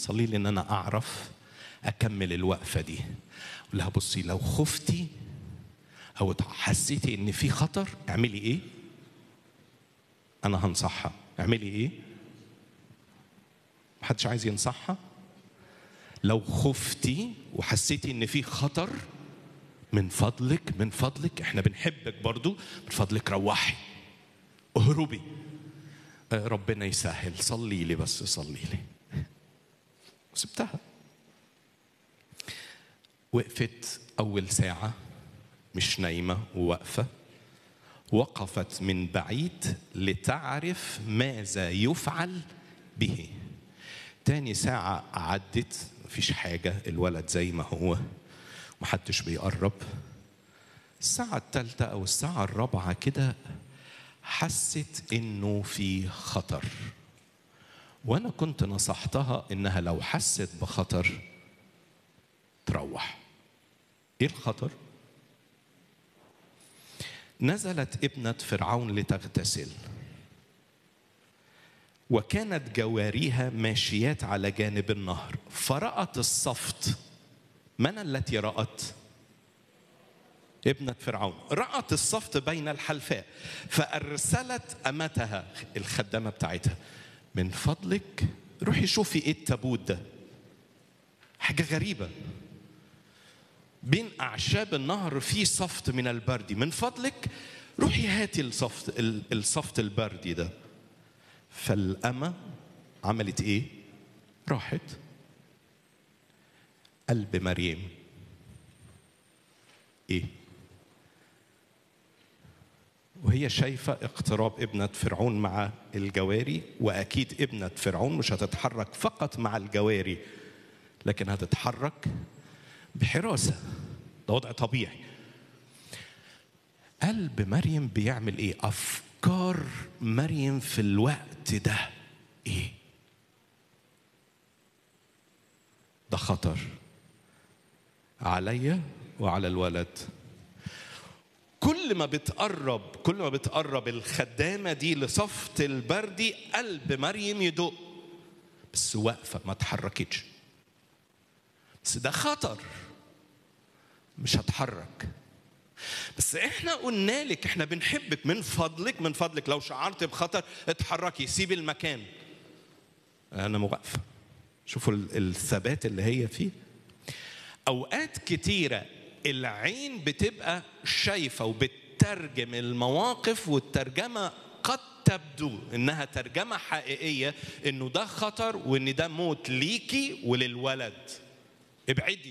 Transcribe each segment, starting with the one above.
صلي لي ان انا اعرف اكمل الوقفه دي اقول لها بصي لو خفتي او حسيتي ان في خطر اعملي ايه انا هنصحها اعملي ايه محدش عايز ينصحها لو خفتي وحسيتي ان في خطر من فضلك من فضلك احنا بنحبك برضو من فضلك روحي اهربي آه، ربنا يسهل صلي لي بس صلي لي وسبتها وقفت اول ساعه مش نايمه وواقفه وقفت من بعيد لتعرف ماذا يفعل به تاني ساعة عدت مفيش حاجة الولد زي ما هو محدش بيقرب الساعة الثالثة أو الساعة الرابعة كده حست إنه في خطر وأنا كنت نصحتها إنها لو حست بخطر تروح إيه الخطر؟ نزلت ابنة فرعون لتغتسل وكانت جواريها ماشيات على جانب النهر فرأت الصفت من التي رأت؟ ابنة فرعون رأت الصفت بين الحلفاء فأرسلت أمتها الخدامة بتاعتها من فضلك روحي شوفي ايه التابوت ده حاجة غريبة بين أعشاب النهر في صفت من البرد من فضلك روحي هاتي الصفت الصفت البردي ده فالأمة عملت إيه؟ راحت قلب مريم إيه؟ وهي شايفة اقتراب ابنة فرعون مع الجواري وأكيد ابنة فرعون مش هتتحرك فقط مع الجواري لكن هتتحرك بحراسة ده وضع طبيعي قلب مريم بيعمل ايه افكار مريم في الوقت ده ايه ده خطر عليا وعلى الولد كل ما بتقرب كل ما بتقرب الخدامة دي لصفت البردي قلب مريم يدق بس واقفة ما اتحركتش بس ده خطر مش هتحرك بس احنا قلنا لك احنا بنحبك من فضلك من فضلك لو شعرت بخطر اتحركي سيبي المكان انا واقفه شوفوا الثبات اللي هي فيه اوقات كتيره العين بتبقى شايفه وبتترجم المواقف والترجمه قد تبدو انها ترجمه حقيقيه انه ده خطر وان ده موت ليكي وللولد ابعدي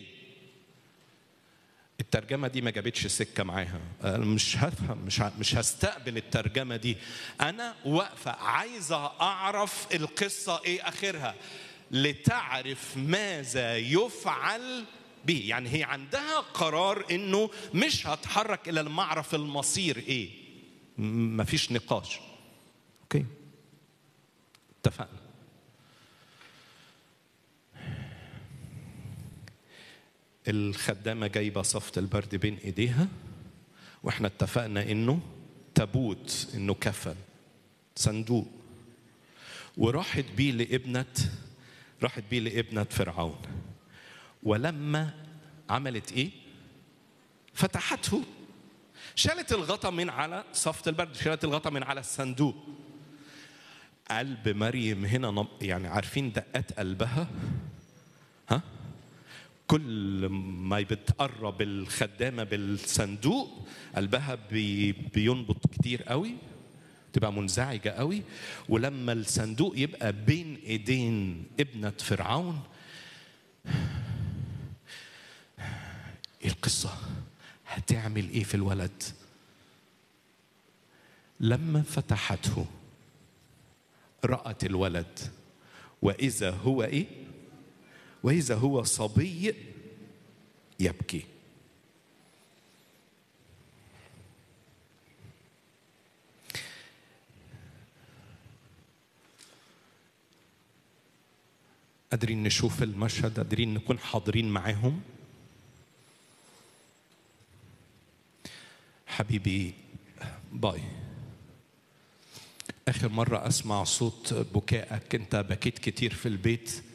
الترجمة دي ما جابتش سكة معاها أنا مش هفهم مش مش هستقبل الترجمة دي أنا واقفة عايزة أعرف القصة إيه آخرها لتعرف ماذا يفعل به يعني هي عندها قرار إنه مش هتحرك إلى المعرف المصير إيه مفيش نقاش أوكي اتفقنا الخدامة جايبة صفت البرد بين إيديها وإحنا اتفقنا إنه تابوت إنه كفن صندوق وراحت بيه لابنة راحت بيه لابنة فرعون ولما عملت إيه؟ فتحته شالت الغطا من على صفت البرد شالت الغطا من على الصندوق قلب مريم هنا يعني عارفين دقات قلبها ها كل ما بتقرب الخدامه بالصندوق قلبها بي بينبض كتير قوي تبقى منزعجه قوي ولما الصندوق يبقى بين ايدين ابنه فرعون ايه القصه هتعمل ايه في الولد لما فتحته رأت الولد وإذا هو إيه؟ وإذا هو صبي يبكي قادرين نشوف المشهد قادرين نكون حاضرين معاهم حبيبي باي آخر مرة أسمع صوت بكائك أنت بكيت كتير في البيت